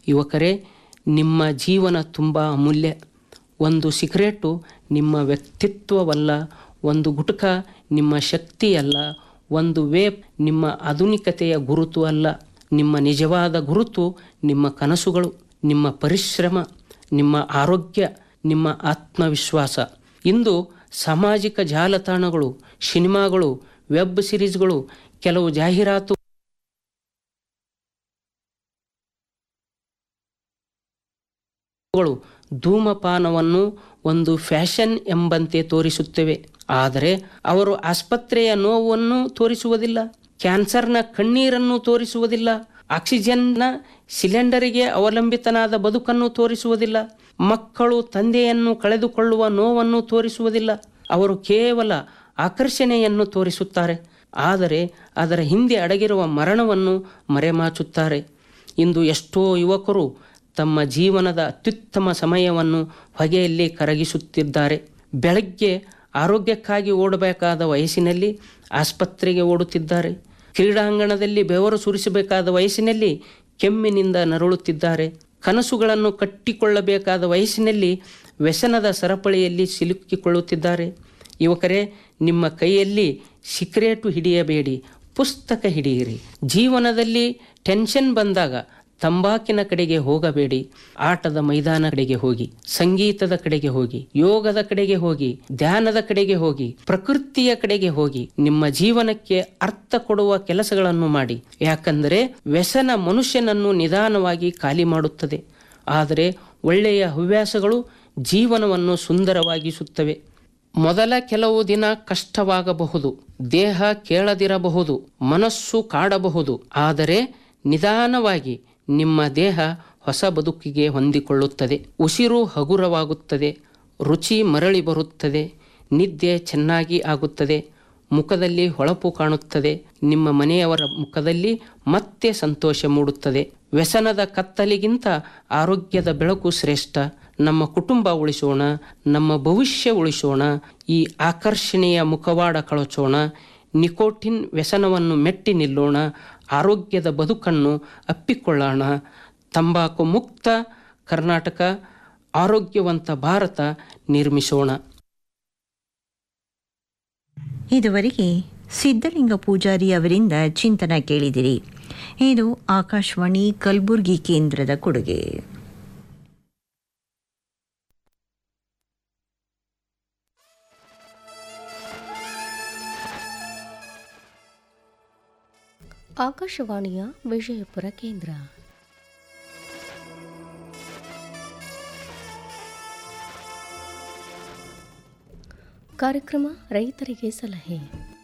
ಯುವಕರೇ ನಿಮ್ಮ ಜೀವನ ತುಂಬ ಅಮೂಲ್ಯ ಒಂದು ಸಿಗರೇಟು ನಿಮ್ಮ ವ್ಯಕ್ತಿತ್ವವಲ್ಲ ಒಂದು ಗುಟುಕ ನಿಮ್ಮ ಶಕ್ತಿಯಲ್ಲ ಒಂದು ವೇಪ್ ನಿಮ್ಮ ಆಧುನಿಕತೆಯ ಗುರುತು ಅಲ್ಲ ನಿಮ್ಮ ನಿಜವಾದ ಗುರುತು ನಿಮ್ಮ ಕನಸುಗಳು ನಿಮ್ಮ ಪರಿಶ್ರಮ ನಿಮ್ಮ ಆರೋಗ್ಯ ನಿಮ್ಮ ಆತ್ಮವಿಶ್ವಾಸ ಇಂದು ಸಾಮಾಜಿಕ ಜಾಲತಾಣಗಳು ಸಿನಿಮಾಗಳು ವೆಬ್ ಸಿರೀಸ್ಗಳು ಕೆಲವು ಜಾಹೀರಾತು ಗಳು ಧೂಮಪಾನವನ್ನು ಒಂದು ಫ್ಯಾಷನ್ ಎಂಬಂತೆ ತೋರಿಸುತ್ತವೆ ಆದರೆ ಅವರು ಆಸ್ಪತ್ರೆಯ ನೋವನ್ನು ತೋರಿಸುವುದಿಲ್ಲ ಕ್ಯಾನ್ಸರ್ನ ಕಣ್ಣೀರನ್ನು ತೋರಿಸುವುದಿಲ್ಲ ಆಕ್ಸಿಜನ್ನ ಸಿಲಿಂಡರಿಗೆ ಅವಲಂಬಿತನಾದ ಬದುಕನ್ನು ತೋರಿಸುವುದಿಲ್ಲ ಮಕ್ಕಳು ತಂದೆಯನ್ನು ಕಳೆದುಕೊಳ್ಳುವ ನೋವನ್ನು ತೋರಿಸುವುದಿಲ್ಲ ಅವರು ಕೇವಲ ಆಕರ್ಷಣೆಯನ್ನು ತೋರಿಸುತ್ತಾರೆ ಆದರೆ ಅದರ ಹಿಂದೆ ಅಡಗಿರುವ ಮರಣವನ್ನು ಮರೆಮಾಚುತ್ತಾರೆ ಇಂದು ಎಷ್ಟೋ ಯುವಕರು ತಮ್ಮ ಜೀವನದ ಅತ್ಯುತ್ತಮ ಸಮಯವನ್ನು ಹೊಗೆಯಲ್ಲಿ ಕರಗಿಸುತ್ತಿದ್ದಾರೆ ಬೆಳಗ್ಗೆ ಆರೋಗ್ಯಕ್ಕಾಗಿ ಓಡಬೇಕಾದ ವಯಸ್ಸಿನಲ್ಲಿ ಆಸ್ಪತ್ರೆಗೆ ಓಡುತ್ತಿದ್ದಾರೆ ಕ್ರೀಡಾಂಗಣದಲ್ಲಿ ಬೆವರು ಸುರಿಸಬೇಕಾದ ವಯಸ್ಸಿನಲ್ಲಿ ಕೆಮ್ಮಿನಿಂದ ನರಳುತ್ತಿದ್ದಾರೆ ಕನಸುಗಳನ್ನು ಕಟ್ಟಿಕೊಳ್ಳಬೇಕಾದ ವಯಸ್ಸಿನಲ್ಲಿ ವ್ಯಸನದ ಸರಪಳಿಯಲ್ಲಿ ಸಿಲುಕಿಕೊಳ್ಳುತ್ತಿದ್ದಾರೆ ಯುವಕರೇ ನಿಮ್ಮ ಕೈಯಲ್ಲಿ ಸಿಕ್ರೇಟು ಹಿಡಿಯಬೇಡಿ ಪುಸ್ತಕ ಹಿಡಿಯಿರಿ ಜೀವನದಲ್ಲಿ ಟೆನ್ಷನ್ ಬಂದಾಗ ತಂಬಾಕಿನ ಕಡೆಗೆ ಹೋಗಬೇಡಿ ಆಟದ ಮೈದಾನ ಕಡೆಗೆ ಹೋಗಿ ಸಂಗೀತದ ಕಡೆಗೆ ಹೋಗಿ ಯೋಗದ ಕಡೆಗೆ ಹೋಗಿ ಧ್ಯಾನದ ಕಡೆಗೆ ಹೋಗಿ ಪ್ರಕೃತಿಯ ಕಡೆಗೆ ಹೋಗಿ ನಿಮ್ಮ ಜೀವನಕ್ಕೆ ಅರ್ಥ ಕೊಡುವ ಕೆಲಸಗಳನ್ನು ಮಾಡಿ ಯಾಕಂದರೆ ವ್ಯಸನ ಮನುಷ್ಯನನ್ನು ನಿಧಾನವಾಗಿ ಖಾಲಿ ಮಾಡುತ್ತದೆ ಆದರೆ ಒಳ್ಳೆಯ ಹವ್ಯಾಸಗಳು ಜೀವನವನ್ನು ಸುಂದರವಾಗಿಸುತ್ತವೆ ಮೊದಲ ಕೆಲವು ದಿನ ಕಷ್ಟವಾಗಬಹುದು ದೇಹ ಕೇಳದಿರಬಹುದು ಮನಸ್ಸು ಕಾಡಬಹುದು ಆದರೆ ನಿಧಾನವಾಗಿ ನಿಮ್ಮ ದೇಹ ಹೊಸ ಬದುಕಿಗೆ ಹೊಂದಿಕೊಳ್ಳುತ್ತದೆ ಉಸಿರು ಹಗುರವಾಗುತ್ತದೆ ರುಚಿ ಮರಳಿ ಬರುತ್ತದೆ ನಿದ್ದೆ ಚೆನ್ನಾಗಿ ಆಗುತ್ತದೆ ಮುಖದಲ್ಲಿ ಹೊಳಪು ಕಾಣುತ್ತದೆ ನಿಮ್ಮ ಮನೆಯವರ ಮುಖದಲ್ಲಿ ಮತ್ತೆ ಸಂತೋಷ ಮೂಡುತ್ತದೆ ವ್ಯಸನದ ಕತ್ತಲಿಗಿಂತ ಆರೋಗ್ಯದ ಬೆಳಕು ಶ್ರೇಷ್ಠ ನಮ್ಮ ಕುಟುಂಬ ಉಳಿಸೋಣ ನಮ್ಮ ಭವಿಷ್ಯ ಉಳಿಸೋಣ ಈ ಆಕರ್ಷಣೆಯ ಮುಖವಾಡ ಕಳಚೋಣ ನಿಕೋಟಿನ್ ವ್ಯಸನವನ್ನು ಮೆಟ್ಟಿ ನಿಲ್ಲೋಣ ಆರೋಗ್ಯದ ಬದುಕನ್ನು ಅಪ್ಪಿಕೊಳ್ಳೋಣ ತಂಬಾಕು ಮುಕ್ತ ಕರ್ನಾಟಕ ಆರೋಗ್ಯವಂತ ಭಾರತ ನಿರ್ಮಿಸೋಣ ಇದುವರೆಗೆ ಸಿದ್ಧಲಿಂಗ ಪೂಜಾರಿ ಅವರಿಂದ ಚಿಂತನ ಕೇಳಿದಿರಿ ಇದು ಆಕಾಶವಾಣಿ ಕಲಬುರ್ಗಿ ಕೇಂದ್ರದ ಕೊಡುಗೆ ಆಕಾಶವಾಣಿಯ ವಿಜಯಪುರ ಕೇಂದ್ರ ಕಾರ್ಯಕ್ರಮ ರೈತರಿಗೆ ಸಲಹೆ